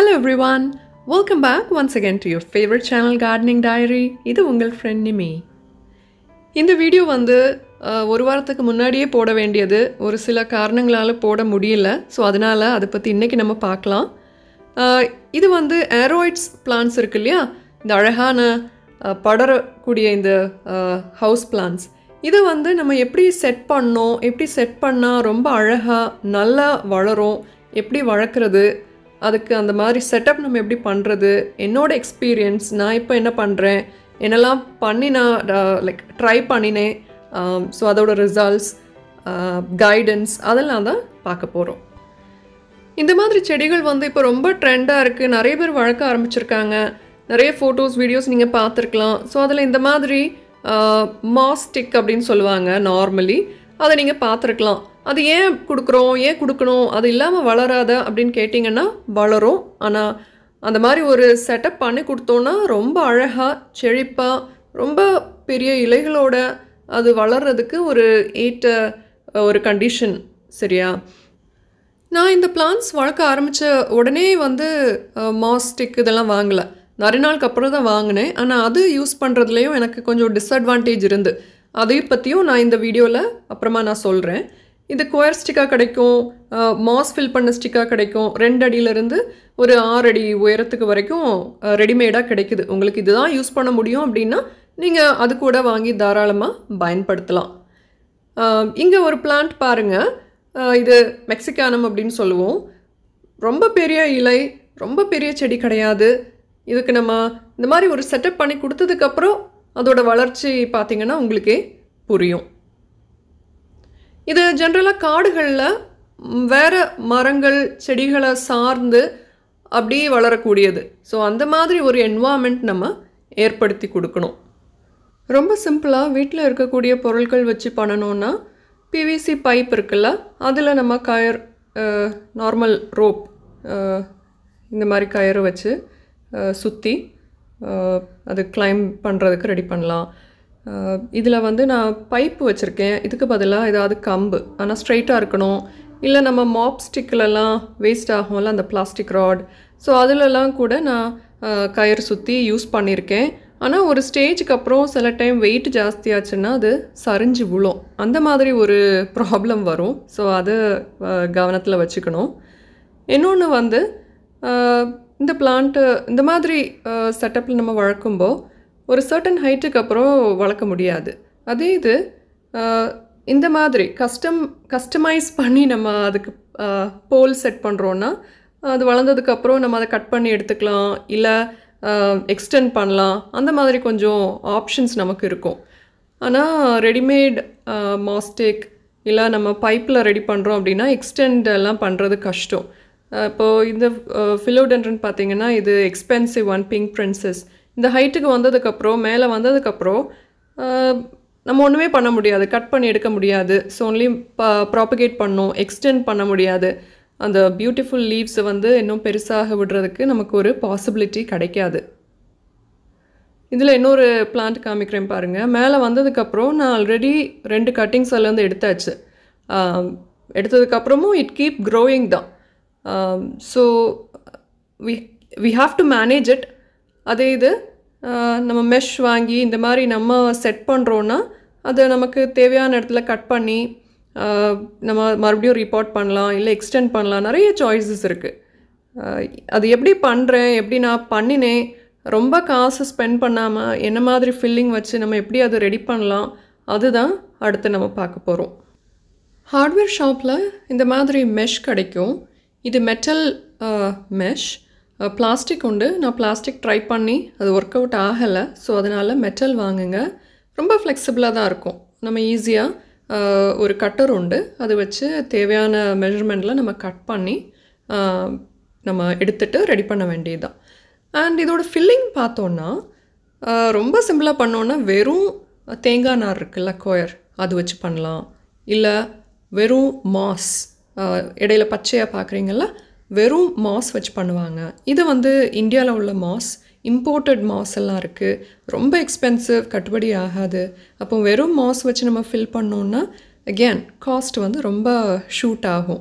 Hello everyone. Welcome back once again to your favorite channel Gardening Diary. இது உங்கள் friend நிமி இந்த video வந்து அஹ், ஒரு வாரத்துக்கு முன்னாடியே போட வேண்டியது ஒரு சில காரணங்களால் போட முடியல ஸோ அதனால் அதை பற்றி இன்றைக்கி நம்ம பார்க்கலாம் அஹ், இது வந்து ஏரோயிட்ஸ் பிளான்ஸ் இருக்கு இல்லையா இந்த அழகான அஹ், படரக்கூடிய இந்த ஹவுஸ் பிளான்ஸ் இதை வந்து நம்ம எப்படி செட் பண்ணோம் எப்படி செட் பண்ணால் ரொம்ப அழகாக நல்லா வளரும் எப்படி வளர்க்குறது அதுக்கு அந்த மாதிரி செட்டப் நம்ம எப்படி பண்ணுறது என்னோட எக்ஸ்பீரியன்ஸ் நான் இப்போ என்ன பண்ணுறேன் என்னெல்லாம் பண்ணி நான் லைக் ட்ரை பண்ணினேன் ஸோ அதோட ரிசல்ட்ஸ் கைடன்ஸ் அதெல்லாம் தான் பார்க்க போகிறோம் இந்த மாதிரி செடிகள் வந்து இப்போ ரொம்ப ட்ரெண்டாக இருக்குது நிறைய பேர் வளர்க்க ஆரம்பிச்சிருக்காங்க நிறைய ஃபோட்டோஸ் வீடியோஸ் நீங்கள் பார்த்துருக்கலாம் ஸோ அதில் இந்த மாதிரி மாஸ்டிக் அப்படின்னு சொல்லுவாங்க நார்மலி அதை நீங்கள் பார்த்துருக்கலாம் அது ஏன் கொடுக்குறோம் ஏன் கொடுக்கணும் அது இல்லாமல் வளராத அப்படின்னு கேட்டிங்கன்னா வளரும் ஆனால் அந்த மாதிரி ஒரு செட்டப் பண்ணி கொடுத்தோன்னா ரொம்ப அழகாக செழிப்பாக ரொம்ப பெரிய இலைகளோட அது வளர்றதுக்கு ஒரு ஏற்ற ஒரு கண்டிஷன் சரியா நான் இந்த பிளான்ஸ் வளர்க்க ஆரம்பித்த உடனே வந்து மாஸ்டிக் இதெல்லாம் வாங்கலை நிறைய நாளுக்கு அப்புறம் தான் வாங்கினேன் ஆனால் அது யூஸ் பண்ணுறதுலேயும் எனக்கு கொஞ்சம் டிஸ்அட்வான்டேஜ் இருந்து அதை பற்றியும் நான் இந்த வீடியோவில் அப்புறமா நான் சொல்கிறேன் இது கொயர் ஸ்டிக்காக கிடைக்கும் மாஸ் ஃபில் பண்ண ஸ்டிக்காக கிடைக்கும் ரெண்டு அடியிலேருந்து ஒரு ஆறு அடி உயரத்துக்கு வரைக்கும் ரெடிமேடாக கிடைக்குது உங்களுக்கு இதுதான் யூஸ் பண்ண முடியும் அப்படின்னா நீங்கள் அது கூட வாங்கி தாராளமாக பயன்படுத்தலாம் இங்கே ஒரு பிளான்ட் பாருங்கள் இது மெக்சிகானம் அப்படின்னு சொல்லுவோம் ரொம்ப பெரிய இலை ரொம்ப பெரிய செடி கிடையாது இதுக்கு நம்ம இந்த மாதிரி ஒரு செட்டப் பண்ணி கொடுத்ததுக்கப்புறம் அதோட வளர்ச்சி பார்த்திங்கன்னா உங்களுக்கே புரியும் இது ஜென்ரலாக காடுகளில் ம், வேற மரங்கள் செடிகளை சார்ந்து அப்படியே வளரக்கூடியது ஸோ அந்த மாதிரி ஒரு என்வாமெண்ட் நம்ம ஏற்படுத்தி கொடுக்கணும் ரொம்ப சிம்பிளாக வீட்டில் இருக்கக்கூடிய பொருட்கள் வச்சு பண்ணணும்னா பிவிசி பைப் இருக்குல்ல அதில் நம்ம கயர் நார்மல் ரோப் இந்த மாதிரி கயிறு வச்சு சுற்றி அது கிளைம் பண்ணுறதுக்கு ரெடி பண்ணலாம் இதில் வந்து நான் பைப்பு வச்சுருக்கேன் இதுக்கு பதிலாக ஏதாவது கம்பு ஆனால் ஸ்ட்ரைட்டாக இருக்கணும் இல்லை நம்ம மாப் ஸ்டிக்லலாம் வேஸ்ட் ஆகும்ல அந்த பிளாஸ்டிக் ராட் ஸோ அதிலலாம் கூட நான் அஹ், கயிறு சுற்றி யூஸ் பண்ணியிருக்கேன் ஆனால் ஒரு ஸ்டேஜுக்கு அப்புறம் சில டைம் வெயிட் ஜாஸ்தியாச்சுன்னா அது சரிஞ்சு விழும் அந்த மாதிரி ஒரு ப்ராப்ளம் வரும் ஸோ அதை கவனத்தில் வச்சுக்கணும் இன்னொன்று வந்து அஹ், இந்த பிளான்ட்டு இந்த மாதிரி செட்டப்பில் நம்ம வளர்க்கும்போ ஒரு சர்டன் ஹைட்டுக்கு அப்புறம் வளர்க்க முடியாது அதே இது அஹ், இந்த மாதிரி கஸ்டம் கஸ்டமைஸ் பண்ணி நம்ம அதுக்கு போல் செட் பண்ணுறோன்னா அது வளர்ந்ததுக்கப்புறம் நம்ம அதை கட் பண்ணி எடுத்துக்கலாம் இல்லை எக்ஸ்டெண்ட் பண்ணலாம் அந்த மாதிரி கொஞ்சம் ஆப்ஷன்ஸ் நமக்கு இருக்கும் ஆனால் ரெடிமேட் மாஸ்டேக் இல்லை நம்ம பைப்பில் ரெடி பண்ணுறோம் அப்படின்னா எக்ஸ்டெண்ட் எல்லாம் பண்ணுறது கஷ்டம் அஹ் இப்போது இந்த ஃபிலோடென்ட்ரன் பார்த்தீங்கன்னா இது எக்ஸ்பென்சிவ் ஒன் பிங்க் பிரின்சஸ் இந்த ஹைட்டுக்கு வந்ததுக்கப்புறம் மேலே வந்ததுக்கப்புறம் அஹ், நம்ம ஒன்றுமே பண்ண முடியாது கட் பண்ணி எடுக்க முடியாது ஸோ ஒன்லி ப ப்ராப்பகேட் பண்ணணும் எக்ஸ்டெண்ட் பண்ண முடியாது அந்த பியூட்டிஃபுல் லீவ்ஸை வந்து இன்னும் பெருசாக விடுறதுக்கு நமக்கு ஒரு பாசிபிலிட்டி கிடைக்காது இதில் இன்னொரு பிளான்ட் காமிக்கிறேன் பாருங்கள் மேலே வந்ததுக்கப்புறம் நான் ஆல்ரெடி ரெண்டு கட்டிங்ஸ் எல்லாம் எடுத்தாச்சு ஆம், எடுத்ததுக்கப்புறமும் இட் கீப் க்ரோயிங் தான் so we we have to manage it அதே இது ஆ, நம்ம மெஷ் வாங்கி இந்த மாதிரி நம்ம செட் பண்ணுறோன்னா அதை நமக்கு தேவையான இடத்துல கட் பண்ணி ஆ, நம்ம மறுபடியும் ரிப்போர்ட் பண்ணலாம் இல்லை எக்ஸ்டெண்ட் பண்ணலாம் நிறைய சாய்ஸஸ் இருக்குது அஹ் அது எப்படி பண்ணுறேன் எப்படி நான் பண்ணினேன் ரொம்ப காசு ஸ்பெண்ட் பண்ணாமல் என்ன மாதிரி ஃபில்லிங் வச்சு நம்ம எப்படி அதை ரெடி பண்ணலாம் அதுதான் அடுத்து நம்ம பார்க்க போகிறோம் ஹார்ட்வேர் ஷாப்பில் இந்த மாதிரி மெஷ் கிடைக்கும் இது மெட்டல் மெஷ் பிளாஸ்டிக் உண்டு நான் பிளாஸ்டிக் ட்ரை பண்ணி அது ஒர்க் அவுட் ஆகலை ஸோ அதனால் மெட்டல் வாங்குங்க ரொம்ப ஃப்ளெக்சிபிளாக தான் இருக்கும் நம்ம ஈஸியாக ஒரு கட்டர் உண்டு அது வச்சு தேவையான மெஷர்மெண்ட்டில் நம்ம கட் பண்ணி ஆஹ், நம்ம எடுத்துட்டு ரெடி பண்ண வேண்டியதுதான் அண்ட் இதோட ஃபில்லிங் பார்த்தோன்னா ஆஹ், ரொம்ப சிம்பிளாக பண்ணோன்னா வெறும் தேங்காய் நார் இருக்குல்ல கோயர் அது வச்சு பண்ணலாம் இல்லை வெறும் மாஸ் இடையில பச்சையாக பார்க்குறீங்களா வெறும் மாஸ் வச்சு பண்ணுவாங்க இது வந்து இந்தியாவில் உள்ள மாஸ் இம்போர்ட்டட் மாஸ் எல்லாம் இருக்குது ரொம்ப எக்ஸ்பென்சிவ் கட்டுப்படி ஆகாது அப்போ வெறும் மாஸ் வச்சு நம்ம ஃபில் பண்ணோன்னா அகேன் காஸ்ட் வந்து ரொம்ப ஷூட் ஆகும்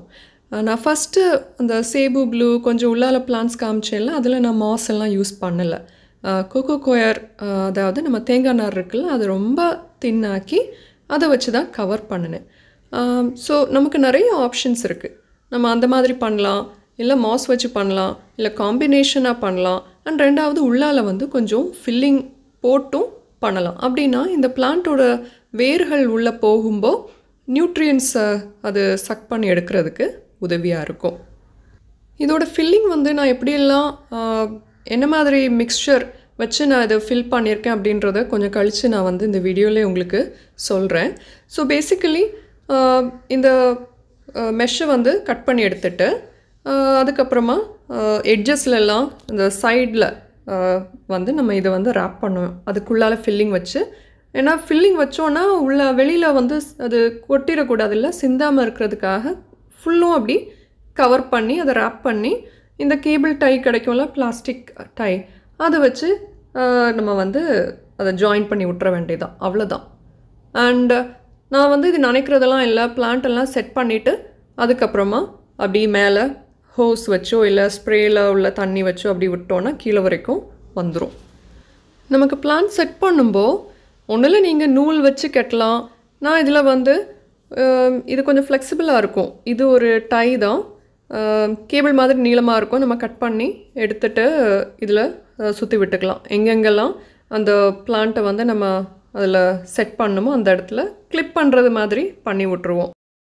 அஹ் நான் ஃபஸ்ட்டு அந்த சேபு ப்ளூ கொஞ்சம் உள்ளால பிளான்ஸ் காமிச்சேன்ல அதில் நான் மாஸ் எல்லாம் யூஸ் பண்ணலை கோகோ கோயர் அதாவது நம்ம தேங்காய் நார் இருக்குல்ல அது ரொம்ப தின்னாக்கி அதை வச்சு தான் கவர் பண்ணினேன் ஸோ நமக்கு நிறைய ஆப்ஷன்ஸ் இருக்குது நம்ம அந்த மாதிரி பண்ணலாம் இல்லை மாஸ் வச்சு பண்ணலாம் இல்லை காம்பினேஷனாக பண்ணலாம் அண்ட் ரெண்டாவது உள்ளால வந்து கொஞ்சம் ஃபில்லிங் போட்டும் பண்ணலாம் அப்படின்னா இந்த பிளான்ட்டோட வேர்கள் உள்ளே போகும்போது நியூட்ரியன்ஸை அது சக் பண்ணி எடுக்கிறதுக்கு உதவியாக இருக்கும் இதோட ஃபில்லிங் வந்து நான் எப்படியெல்லாம் ஆஹ், என்ன மாதிரி மிக்ஸ்சர் வச்சு நான் இதை ஃபில் பண்ணியிருக்கேன் அப்படின்றத கொஞ்சம் கழித்து நான் வந்து இந்த வீடியோவில் உங்களுக்கு சொல்கிறேன் ஸோ பேசிக்கலி இந்த மெஷ்ஷை வந்து கட் பண்ணி எடுத்துட்டு ஆஹ், அதுக்கப்புறமா எட்ஜஸ்லலாம் இந்த சைடில் வந்து நம்ம இதை வந்து ரேப் பண்ணுவோம் அதுக்குள்ளால ஃபில்லிங் வச்சு ஏன்னா ஃபில்லிங் வச்சோன்னா உள்ள வெளியில் வந்து அது கொட்டிடக்கூடாது இல்லை சிந்தாமல் இருக்கிறதுக்காக ஃபுல்லும் அப்படி கவர் பண்ணி அதை ரேப் பண்ணி இந்த கேபிள் டை கிடைக்கும்ல பிளாஸ்டிக் டை அதை வச்சு ஆஹ், நம்ம வந்து அதை ஜாயின் பண்ணி விட்டுற வேண்டியதான் அவ்வளோதான் அண்ட் நான் வந்து இது நினைக்கிறதெல்லாம் இல்லை plant எல்லாம் செட் பண்ணிவிட்டு அதுக்கப்புறமா அப்படி மேலே ஹோஸ் வச்சோ இல்லை ஸ்ப்ரேயில் உள்ள தண்ணி வச்சோ அப்படி விட்டோன்னா கீழே வரைக்கும் வந்துடும் நமக்கு பிளான் செட் பண்ணும்போது ஒன்றில் நீங்கள் நூல் வச்சு கட்டலாம் நான் இதில் வந்து ஆம், இது கொஞ்சம் ஃப்ளெக்சிபிளாக இருக்கும் இது ஒரு டை தான் கேபிள் மாதிரி நீளமாக இருக்கும் நம்ம கட் பண்ணி எடுத்துட்டு இதில் சுற்றி விட்டுக்கலாம் எங்கெங்கெல்லாம் அந்த பிளான்ட்டை வந்து நம்ம அதில் செட் பண்ணுமோ அந்த இடத்துல கிளிப் பண்ணுறது மாதிரி பண்ணி விட்ருவோம்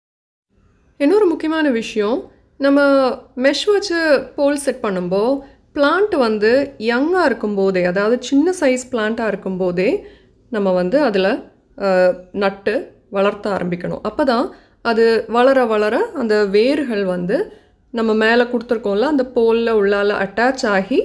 இன்னொரு முக்கியமான விஷயம் நம்ம மெஷ் வச்சு போல் செட் பண்ணும்போது பிளான்ட் வந்து யங்காக இருக்கும்போதே அதாவது சின்ன சைஸ் பிளான்ட்டாக இருக்கும்போதே நம்ம வந்து அதில் நட்டு வளர்த்த ஆரம்பிக்கணும் அப்போ தான் அது வளர வளர அந்த வேர்கள் வந்து நம்ம மேலே கொடுத்துருக்கோம்ல அந்த போலில் உள்ளால அட்டாச் ஆகி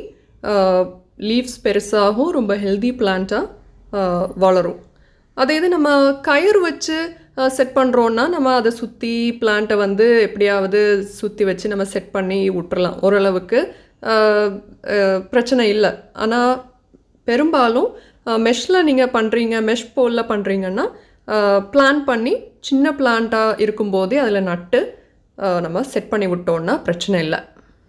லீவ்ஸ் பெருசாகும் ரொம்ப ஹெல்தி பிளான்ட்டாக வளரும் அதே இது நம்ம கயிறு வச்சு செட் பண்ணுறோன்னா நம்ம அதை சுற்றி பிளான்ட்டை வந்து எப்படியாவது சுற்றி வச்சு நம்ம செட் பண்ணி விட்டுறலாம் ஓரளவுக்கு அஹ், அஹ், பிரச்சனை இல்லை ஆனால் பெரும்பாலும் மெஷ்ஷில் நீங்கள் பண்ணுறீங்க மெஷ் போலில் பண்ணுறீங்கன்னா பிளான் பண்ணி சின்ன பிளான்ட்டாக இருக்கும்போதே அதில் நட்டு அஹ், நம்ம செட் பண்ணி விட்டோன்னா பிரச்சனை இல்லை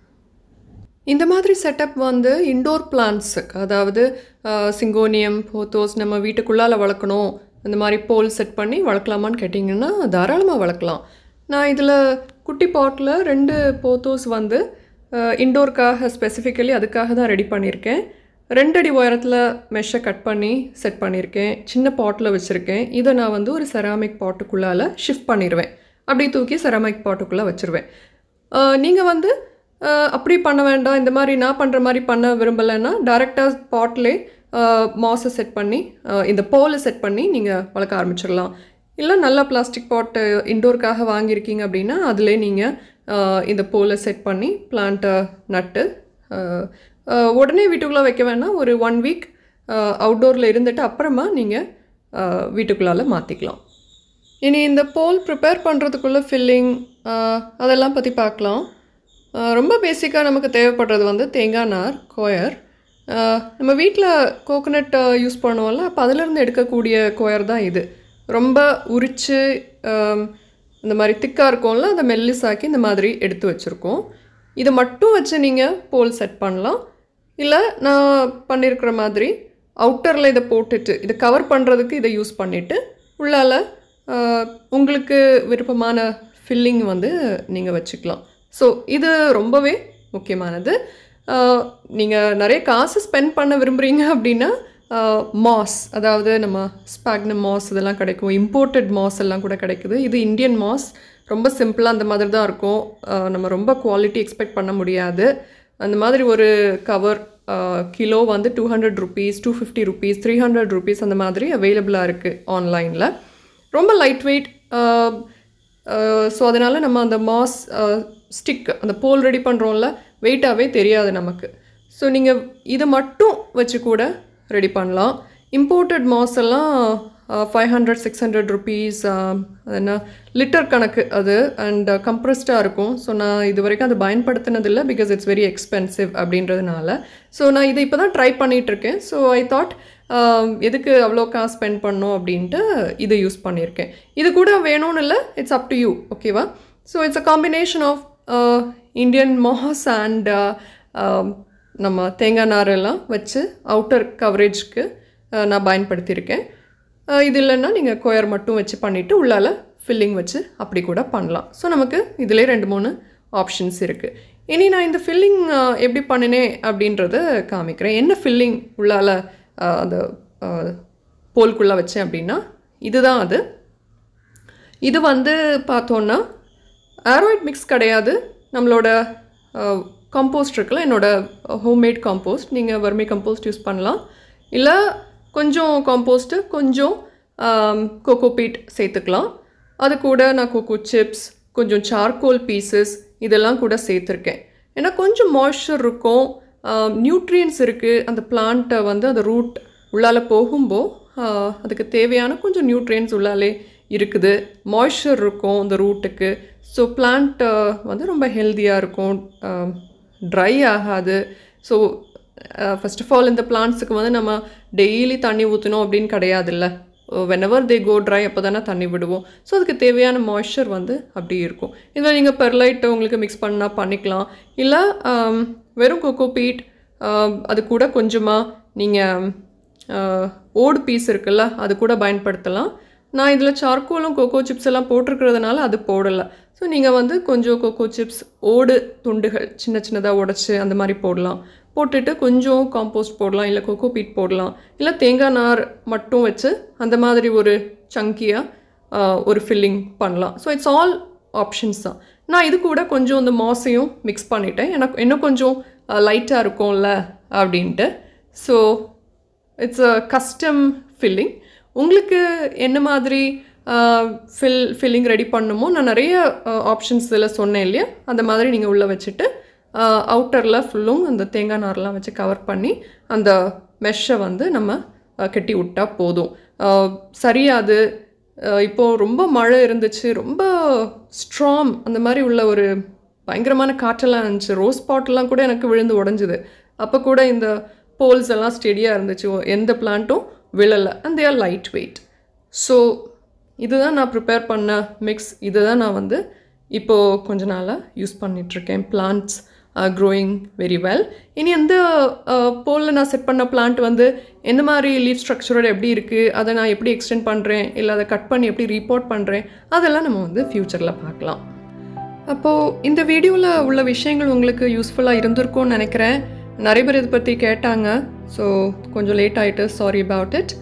இந்த மாதிரி செட்டப் வந்து இண்டோர் பிளான்ட்ஸுக்கு அதாவது சிங்கோனியம் போத்தோஸ் நம்ம வீட்டுக்குள்ளால வளர்க்கணும் இந்த மாதிரி போல் செட் பண்ணி வளர்க்கலாமான்னு கேட்டிங்கன்னா தாராளமாக வளர்க்கலாம் நான் இதில் குட்டி பாட்டில் ரெண்டு போத்தோஸ் வந்து இண்டோருக்காக ஸ்பெசிஃபிக்கலி அதுக்காக தான் ரெடி பண்ணியிருக்கேன் ரெண்டடி உயரத்தில் மெஷ்ஷை கட் பண்ணி செட் பண்ணியிருக்கேன் சின்ன பாட்டில் வச்சுருக்கேன் இதை நான் வந்து ஒரு செராமிக் பாட்டுக்குள்ளால ஷிஃப்ட் பண்ணிடுவேன் அப்படி தூக்கி செராமிக் பாட்டுக்குள்ளே வச்சுருவேன் நீங்கள் வந்து அஹ், அப்படி பண்ண வேண்டாம் இந்த மாதிரி நான் பண்ணுற மாதிரி பண்ண விரும்பலைன்னா டேரெக்டாக ஸ்பாட்லே மாஸை செட் பண்ணி அஹ், இந்த போலை செட் பண்ணி நீங்கள் வளர்க்க ஆரம்பிச்சிடலாம் இல்லை நல்ல பிளாஸ்டிக் பாட்டு இண்டோருக்காக வாங்கியிருக்கீங்க அப்படின்னா அதிலே நீங்கள் இந்த போலை செட் பண்ணி பிளான்ட்டை நட்டு அஹ், அஹ், உடனே வீட்டுக்குள்ளே வைக்க வேணாம் ஒரு ஒன் வீக் அவுட்டோரில் இருந்துட்டு அப்புறமா நீங்கள் வீட்டுக்குள்ளால மாற்றிக்கலாம் இனி இந்த போல் ப்ரிப்பேர் பண்ணுறதுக்குள்ள ஃபில்லிங் அதெல்லாம் பற்றி பார்க்கலாம் ஆஹ் ரொம்ப பேசிக்காக நமக்கு தேவைப்படுறது வந்து தேங்காய் நார் கோயர் ஆஹ் நம்ம வீட்டில் கோகோனட் யூஸ் பண்ணுவோம்ல அப்போ அதிலிருந்து எடுக்கக்கூடிய கோயர் தான் இது ரொம்ப உரித்து இந்த மாதிரி திக்காக இருக்கும்ல அதை மெல்லிசாக்கி இந்த மாதிரி எடுத்து வச்சுருக்கோம் இதை மட்டும் வச்சு நீங்கள் போல் செட் பண்ணலாம் இல்லை நான் பண்ணியிருக்கிற மாதிரி அவுட்டரில் இதை போட்டுட்டு இதை கவர் பண்ணுறதுக்கு இதை யூஸ் பண்ணிவிட்டு உள்ளால ஆஹ், உங்களுக்கு விருப்பமான ஃபில்லிங் வந்து நீங்கள் வச்சுக்கலாம் ஸோ இது ரொம்பவே முக்கியமானது நீங்கள் நிறைய காசு ஸ்பெண்ட் பண்ண விரும்புகிறீங்க அப்படின்னா மாஸ் அதாவது நம்ம ஸ்பாக்னம் மாஸ் இதெல்லாம் கிடைக்கும் இம்போர்ட்டட் மாஸ் எல்லாம் கூட கிடைக்குது இது இந்தியன் மாஸ் ரொம்ப சிம்பிளாக அந்த மாதிரி தான் இருக்கும் ஆஹ், நம்ம ரொம்ப குவாலிட்டி எக்ஸ்பெக்ட் பண்ண முடியாது அந்த மாதிரி ஒரு கவர் கிலோ வந்து two hundred rupees two fifty rupees three hundred rupees அந்த மாதிரி அவைலபிளாக இருக்குது ஆன்லைனில் ரொம்ப லைட் வெயிட் ஸோ அதனால் நம்ம அந்த மாஸ் ஸ்டிக் அந்த போல் ரெடி பண்ணுறோம்ல வெயிட்டாகவே தெரியாது நமக்கு ஸோ நீங்கள் இதை மட்டும் வச்சு கூட ரெடி பண்ணலாம் இம்போர்ட்டட் மாஸ் எல்லாம் five hundred six hundred rupees என்ன லிட்டர் கணக்கு அது அண்ட் கம்ப்ரஸ்டாக இருக்கும் ஸோ நான் இது வரைக்கும் அதை பயன்படுத்தினதில்லை பிகாஸ் இட்ஸ் வெரி எக்ஸ்பென்சிவ் அப்படின்றதுனால ஸோ நான் இதை இப்போ தான் ட்ரை பண்ணிகிட்ருக்கேன் ஸோ ஐ தாட் எதுக்கு அவ்வளோ காசு ஸ்பெண்ட் பண்ணோம் அப்படின்ட்டு இதை யூஸ் பண்ணியிருக்கேன் இது கூட வேணும்னு இல்லை இட்ஸ் அப் டு யூ ஓகேவா so it's a combination of Indian moss and நம்ம தேங்காய் நாரெல்லாம் வச்சு அவுட்டர் கவரேஜ்க்கு நான் பயன்படுத்தியிருக்கேன் அஹ் இது இல்லைன்னா நீங்கள் கொயர் மட்டும் வச்சு பண்ணிவிட்டு உள்ளால ஃபில்லிங் வச்சு அப்படி கூட பண்ணலாம் ஸோ நமக்கு இதிலே ரெண்டு மூணு ஆப்ஷன்ஸ் இருக்குது இனி நான் இந்த ஃபில்லிங் எப்படி பண்ணினேன் அப்படின்றத காமிக்கிறேன் என்ன ஃபில்லிங் உள்ளால அஹ், அந்த போல்குள்ளே வச்சேன் அப்படின்னா இதுதான் அது இது வந்து பார்த்தோன்னா ஆரோயிட் மிக்ஸ் கிடையாது நம்மளோட காம்போஸ்ட் இருக்குல்ல என்னோட ஹோம்மேட் காம்போஸ்ட் நீங்கள் வர்மி கம்போஸ்ட் யூஸ் பண்ணலாம் இல்லை கொஞ்சம் காம்போஸ்ட்டு கொஞ்சம் கோகோ பீட் சேர்த்துக்கலாம் அது கூட நான் கோகோ சிப்ஸ் கொஞ்சம் சார்கோல் பீசஸ் இதெல்லாம் கூட சேர்த்துருக்கேன் ஏன்னா கொஞ்சம் மாய்ஸ்சர் இருக்கும் நியூட்ரியன்ஸ் இருக்குது அந்த பிளான்ட்டை வந்து அந்த ரூட் உள்ளால போகும்போ ஆஹ், அதுக்கு தேவையான கொஞ்சம் நியூட்ரியன்ஸ் உள்ளாலே இருக்குது மாய்ஸ்சர் இருக்கும் அந்த ரூட்டுக்கு ஸோ பிளான்ட் வந்து ரொம்ப ஹெல்த்தியாக இருக்கும் ட்ரை ஆகாது ஸோ ஃபர்ஸ்ட் ஆஃப் ஆல் இந்த பிளான்ட்ஸுக்கு வந்து நம்ம டெய்லி தண்ணி ஊற்றணும் அப்படின்னு கிடையாதுல்ல வெனவர் தே கோ ட்ரை அப்போ தானே தண்ணி விடுவோம் ஸோ அதுக்கு தேவையான மாய்ஸ்சர் வந்து அப்படி இருக்கும் இதில் நீங்கள் பெர்லைட் உங்களுக்கு மிக்ஸ் பண்ணால் பண்ணிக்கலாம் இல்லை வெறும் கொக்கோ பீட் அது கூட கொஞ்சமாக நீங்கள் ஓடு பீஸ் இருக்குல்ல அது கூட பயன்படுத்தலாம் நான் இதில் சார்கோலும் கொக்கோ சிப்ஸ் எல்லாம் போட்டிருக்கிறதுனால அது போடலை ஸோ நீங்கள் வந்து கொஞ்சம் கொக்கோ சிப்ஸ் ஓடு துண்டுகள் சின்ன சின்னதாக உடச்சி அந்த மாதிரி போடலாம் போட்டுட்டு கொஞ்சம் காம்போஸ்ட் போடலாம் இல்லை கொக்கோ பீட் போடலாம் இல்லை தேங்காய் நார் மட்டும் வச்சு அந்த மாதிரி ஒரு சங்கியாக ஒரு ஃபில்லிங் பண்ணலாம் ஸோ இட்ஸ் ஆல் ஆப்ஷன்ஸ் தான் நான் இது கூட கொஞ்சம் இந்த மாஸையும் மிக்ஸ் பண்ணிட்டேன் எனக்கு இன்னும் கொஞ்சம் லைட்டாக இருக்கும்ல அப்படின்ட்டு so it's a custom filling உங்களுக்கு என்ன மாதிரி ஃபில் ஃபில்லிங் ரெடி பண்ணுமோ நான் நிறைய ஆப்ஷன்ஸ் இதில் சொன்னேன் இல்லையா அந்த மாதிரி நீங்கள் உள்ளே வச்சுட்டு அவுட்டரில் ஃபுல்லும் அந்த தேங்காய் நார்லாம் வச்சு கவர் பண்ணி அந்த மெஷ்ஷை வந்து நம்ம அஹ், கட்டி விட்டா போதும் அஹ், சரியாது அஹ், இப்போ ரொம்ப மழை இருந்துச்சு ரொம்ப ஸ்ட்ராங் அந்த மாதிரி உள்ள ஒரு பயங்கரமான காற்றெல்லாம் இருந்துச்சு ரோஸ் பாட்டெல்லாம் கூட எனக்கு விழுந்து உடஞ்சுது அப்போ கூட இந்த போல்ஸ் எல்லாம் ஸ்டெடியாக இருந்துச்சு ஒ- எந்த பிளான்ட்டும் விழலை and they are light weight so இதுதான் நான் ப்ரிப்பேர் பண்ண மிக்ஸ் இதுதான் நான் வந்து இப்போது கொஞ்ச நாளாக யூஸ் பண்ணிகிட்ருக்கேன் பிளான்ட்ஸ் க்ரோயிங் வெரி வெல் இனி அந்த போலில் நான் செட் பண்ண பிளான்ட் வந்து எந்த மாதிரி லீஃப் ஸ்ட்ரக்சரோட எப்படி இருக்குது அதை நான் எப்படி எக்ஸ்டெண்ட் பண்ணுறேன் இல்லை அதை கட் பண்ணி எப்படி ரீபோர்ட் பண்ணுறேன் அதெல்லாம் நம்ம வந்து ஃப்யூச்சரில் பார்க்கலாம் அப்போது இந்த வீடியோவில் உள்ள விஷயங்கள் உங்களுக்கு யூஸ்ஃபுல்லாக இருந்திருக்கும்னு நினைக்கிறேன் நிறைய பேர் இதை பற்றி கேட்டாங்க ஸோ கொஞ்சம் லேட் ஆகிட்டு சாரி அபவுட் இட்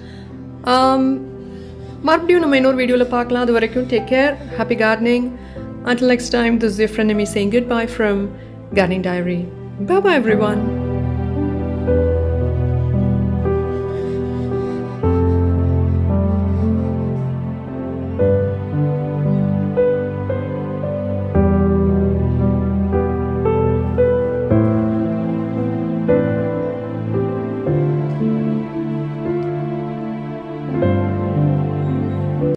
மறுபடியும் நம்ம இன்னொரு வீடியோவில் பார்க்கலாம் அது வரைக்கும் take care happy gardening until next time this is your friend Amy saying goodbye from gardening diary bye bye everyone